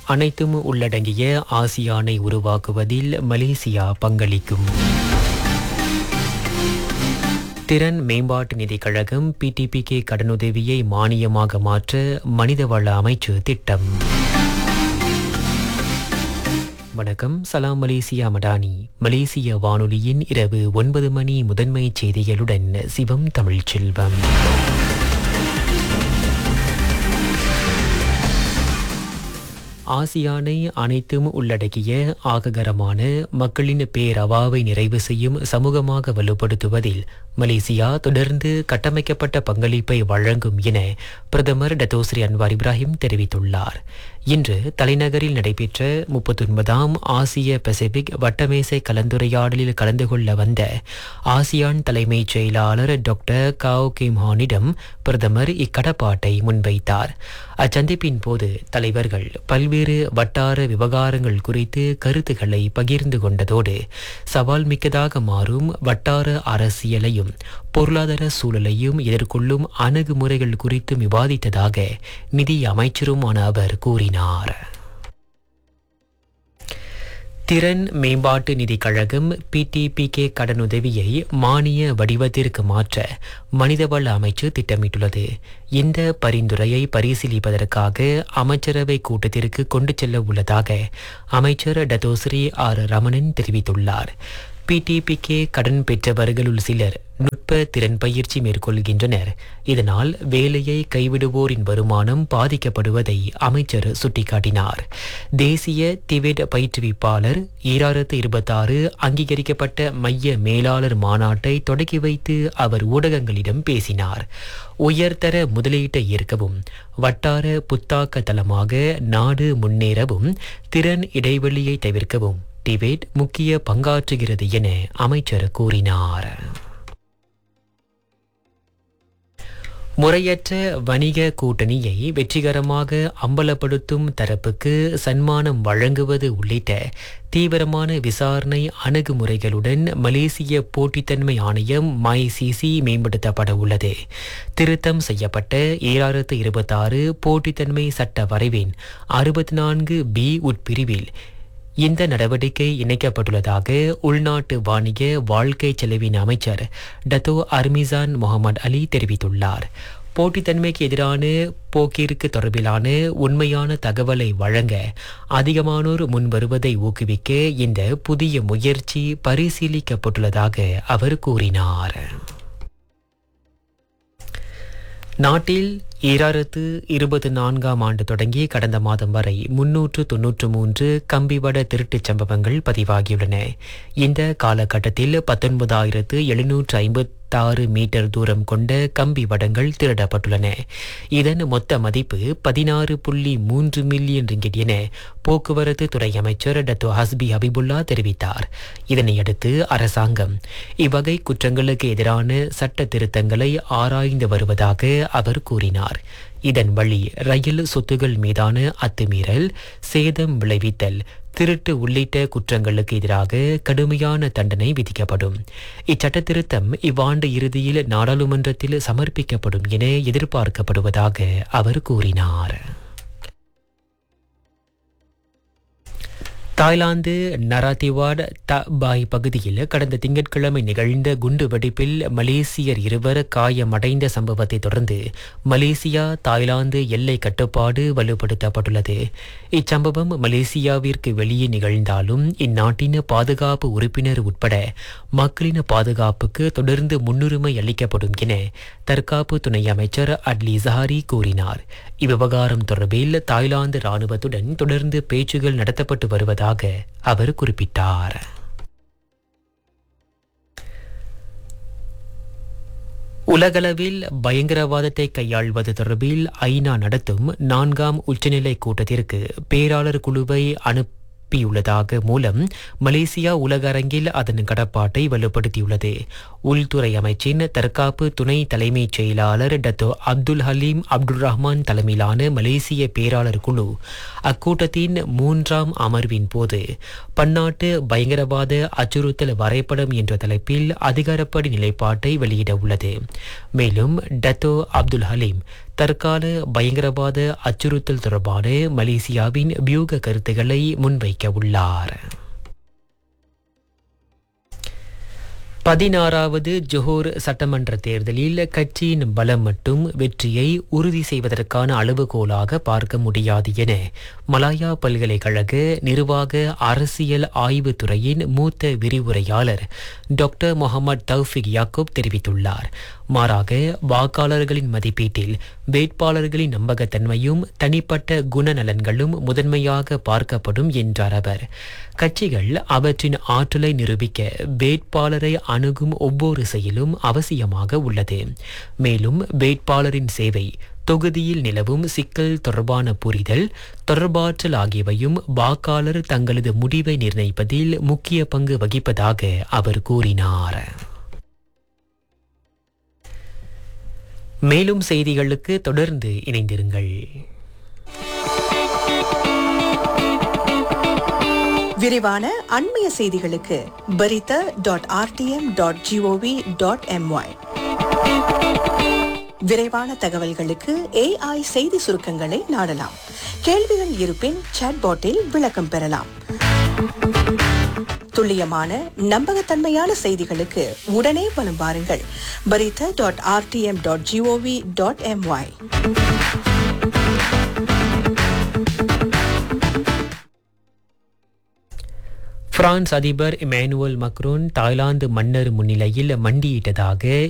அனைத்தும் உள்ளடங்கிய ஆசியானை உருவாக்குவதில் மலேசியா பங்களிக்கும் திறன் மேம்பாட்டு நிதிக் கழகம் பிடிபிகே கடனுதவியை மானியமாக மாற்ற மனிதவள அமைச்சு திட்டம் வணக்கம் சலாம் மலேசியா மடானி மலேசிய வானொலியின் இரவு ஒன்பது மணி முதன்மை செய்திகளுடன் சிவம் தமிழ்ச் செல்வம் ஆசியானை அனைத்தும் உள்ளடக்கிய ஆககரமான மக்களின் பேரவாவை நிறைவு செய்யும் சமூகமாக வலுப்படுத்துவதில் மலேசியா தொடர்ந்து கட்டமைக்கப்பட்ட பங்களிப்பை வழங்கும் என பிரதமர் டத்தோஸ்ரீ அன்வார் இப்ராஹிம் தெரிவித்துள்ளார் இன்று தலைநகரில் நடைபெற்ற முப்பத்தொன்பதாம் ஆசிய பசிபிக் வட்டமேசை கலந்துரையாடலில் கலந்து கொள்ள வந்த ஆசியான் தலைமைச் செயலாளர் டாக்டர் காவ் கிம்ஹானிடம் பிரதமர் இக்கடப்பாட்டை முன்வைத்தார் அச்சந்திப்பின் போது தலைவர்கள் பல்வேறு வட்டார விவகாரங்கள் குறித்து கருத்துக்களை பகிர்ந்து கொண்டதோடு சவால் மிக்கதாக மாறும் வட்டார அரசியலையும் பொருளாதார சூழலையும் எதிர்கொள்ளும் அணுகுமுறைகள் குறித்தும் விவாதித்ததாக நிதி அமைச்சருமான அவர் கூறினார் திறன் மேம்பாட்டு நிதிக் கழகம் பிடிபிகே கடனுதவியை மானிய வடிவத்திற்கு மாற்ற மனிதவள அமைச்சு திட்டமிட்டுள்ளது இந்த பரிந்துரையை பரிசீலிப்பதற்காக அமைச்சரவை கூட்டத்திற்கு கொண்டு செல்ல உள்ளதாக அமைச்சர் டத்தோஸ்ரீ ஆர் ரமணன் தெரிவித்துள்ளார் பிடிபிகே கடன் பெற்றவர்களுள் சிலர் நுட்ப திறன் பயிற்சி மேற்கொள்கின்றனர் இதனால் வேலையை கைவிடுவோரின் வருமானம் பாதிக்கப்படுவதை அமைச்சர் சுட்டிக்காட்டினார் தேசிய திபெட் பயிற்றுவிப்பாளர் ஈராயிரத்து இருபத்தாறு அங்கீகரிக்கப்பட்ட மைய மேலாளர் மாநாட்டை தொடக்கி வைத்து அவர் ஊடகங்களிடம் பேசினார் உயர்தர முதலீட்டை ஈர்க்கவும் வட்டார புத்தாக்க தளமாக நாடு முன்னேறவும் திறன் இடைவெளியை தவிர்க்கவும் டிபேட் முக்கிய பங்காற்றுகிறது என அமைச்சர் கூறினார் முறையற்ற வணிக கூட்டணியை வெற்றிகரமாக அம்பலப்படுத்தும் தரப்புக்கு சன்மானம் வழங்குவது உள்ளிட்ட தீவிரமான விசாரணை அணுகுமுறைகளுடன் மலேசிய போட்டித்தன்மை ஆணையம் மைசிசி மேம்படுத்தப்பட உள்ளது திருத்தம் செய்யப்பட்ட ஏழாயிரத்து இருபத்தாறு போட்டித்தன்மை சட்ட வரைவின் அறுபத்தி நான்கு பி உட்பிரிவில் இந்த நடவடிக்கை இணைக்கப்பட்டுள்ளதாக உள்நாட்டு வாணிக வாழ்க்கை செலவின் அமைச்சர் டத்தோ அர்மிசான் முகமது அலி தெரிவித்துள்ளார் போட்டித்தன்மைக்கு எதிரான போக்கிற்கு தொடர்பிலான உண்மையான தகவலை வழங்க அதிகமானோர் முன்வருவதை ஊக்குவிக்க இந்த புதிய முயற்சி பரிசீலிக்கப்பட்டுள்ளதாக அவர் கூறினார் நாட்டில் ஈராயிரத்து இருபத்தி நான்காம் ஆண்டு தொடங்கி கடந்த மாதம் வரை முன்னூற்று தொன்னூற்று மூன்று கம்பிவட திருட்டுச் சம்பவங்கள் பதிவாகியுள்ளன இந்த காலகட்டத்தில் பத்தொன்பதாயிரத்து எழுநூற்று ஐம்பத்தாறு மீட்டர் தூரம் கொண்ட கம்பி வடங்கள் திருடப்பட்டுள்ளன இதன் மொத்த மதிப்பு பதினாறு புள்ளி மூன்று மில்லியன் ரிங்கிட் என போக்குவரத்து துறை அமைச்சர் டத்தோ ஹஸ்பி ஹபிபுல்லா தெரிவித்தார் இதனையடுத்து அரசாங்கம் இவ்வகை குற்றங்களுக்கு எதிரான சட்ட திருத்தங்களை ஆராய்ந்து வருவதாக அவர் கூறினார் இதன் வழி ரயில் சொத்துகள் மீதான அத்துமீறல் சேதம் விளைவித்தல் திருட்டு உள்ளிட்ட குற்றங்களுக்கு எதிராக கடுமையான தண்டனை விதிக்கப்படும் இச்சட்ட திருத்தம் இவ்வாண்டு இறுதியில் நாடாளுமன்றத்தில் சமர்ப்பிக்கப்படும் என எதிர்பார்க்கப்படுவதாக அவர் கூறினார் தாய்லாந்து நராத்திவாட் தபாய் பகுதியில் கடந்த திங்கட்கிழமை நிகழ்ந்த குண்டு வெடிப்பில் மலேசியர் இருவர் காயமடைந்த சம்பவத்தை தொடர்ந்து மலேசியா தாய்லாந்து எல்லை கட்டுப்பாடு வலுப்படுத்தப்பட்டுள்ளது இச்சம்பவம் மலேசியாவிற்கு வெளியே நிகழ்ந்தாலும் இந்நாட்டின் பாதுகாப்பு உறுப்பினர் உட்பட மக்களின் பாதுகாப்புக்கு தொடர்ந்து முன்னுரிமை அளிக்கப்படும் என தற்காப்பு துணை அமைச்சர் அட்லி ஜஹாரி கூறினார் இவ்விவகாரம் தொடர்பில் தாய்லாந்து ராணுவத்துடன் தொடர்ந்து பேச்சுகள் நடத்தப்பட்டு வருவதாக அவர் குறிப்பிட்டார் உலகளவில் பயங்கரவாதத்தை கையாள்வது தொடர்பில் ஐநா நடத்தும் நான்காம் உச்சநிலை கூட்டத்திற்கு பேராளர் குழுவை அனுப்ப அனுப்பியுள்ளதாக மூலம் மலேசியா உலக அரங்கில் அதன் கடப்பாட்டை வலுப்படுத்தியுள்ளது உள்துறை அமைச்சின் தற்காப்பு துணை தலைமைச் செயலாளர் Dato Abdul Halim Abdul Rahman தலைமையிலான மலேசிய பேராளர் குழு அக்கூட்டத்தின் மூன்றாம் அமர்வின் போது பன்னாட்டு பயங்கரவாத அச்சுறுத்தல் வரைபடம் என்ற தலைப்பில் அதிகாரப்படி நிலைப்பாட்டை வெளியிட உள்ளது மேலும் டத்தோ அப்துல் ஹலீம் தற்கால பயங்கரவாத அச்சுறுத்தல் தொடர்பான மலேசியாவின் வியூக கருத்துக்களை முன்வைக்க உள்ளார் பதினாறாவது ஜொஹோர் சட்டமன்ற தேர்தலில் கட்சியின் பலம் மட்டும் வெற்றியை உறுதி செய்வதற்கான அளவுகோலாக பார்க்க முடியாது என மலாயா பல்கலைக்கழக நிர்வாக அரசியல் ஆய்வுத் துறையின் மூத்த விரிவுரையாளர் டாக்டர் முகமது தௌஃபிக் யாக்கூப் தெரிவித்துள்ளார் மாறாக வாக்காளர்களின் மதிப்பீட்டில் வேட்பாளர்களின் நம்பகத்தன்மையும் தனிப்பட்ட குணநலன்களும் முதன்மையாக பார்க்கப்படும் என்றார் அவர் கட்சிகள் அவற்றின் ஆற்றலை நிரூபிக்க வேட்பாளரை அணுகும் ஒவ்வொரு செயலும் அவசியமாக உள்ளது மேலும் வேட்பாளரின் சேவை தொகுதியில் நிலவும் சிக்கல் தொடர்பான புரிதல் தொடர்பாற்றல் ஆகியவையும் வாக்காளர் தங்களது முடிவை நிர்ணயிப்பதில் முக்கிய பங்கு வகிப்பதாக அவர் கூறினார் மேலும் செய்திகளுக்கு தொடர்ந்து இணைந்திருங்கள் விரிவான அண்மைய செய்திகளுக்கு Berita dot RTM dot GOV dot MY விரைவான தகவல்களுக்கு ஏஐ செய்தி சுருக்கங்களை நாடலாம் கேள்விகள் இருப்பின் சாட்பாட்டில் விளக்கம் பெறலாம் துல்லியமான நம்பகத்தன்மையான செய்திகளுக்கு உடனே வலம் வாருங்கள் Berita dot RTM dot GOV dot MY France அதிபர் இமானுவல் மக்ரோன் தாய்லாந்து மன்னர் முன்னிலையில் மண்டியிட்டதாக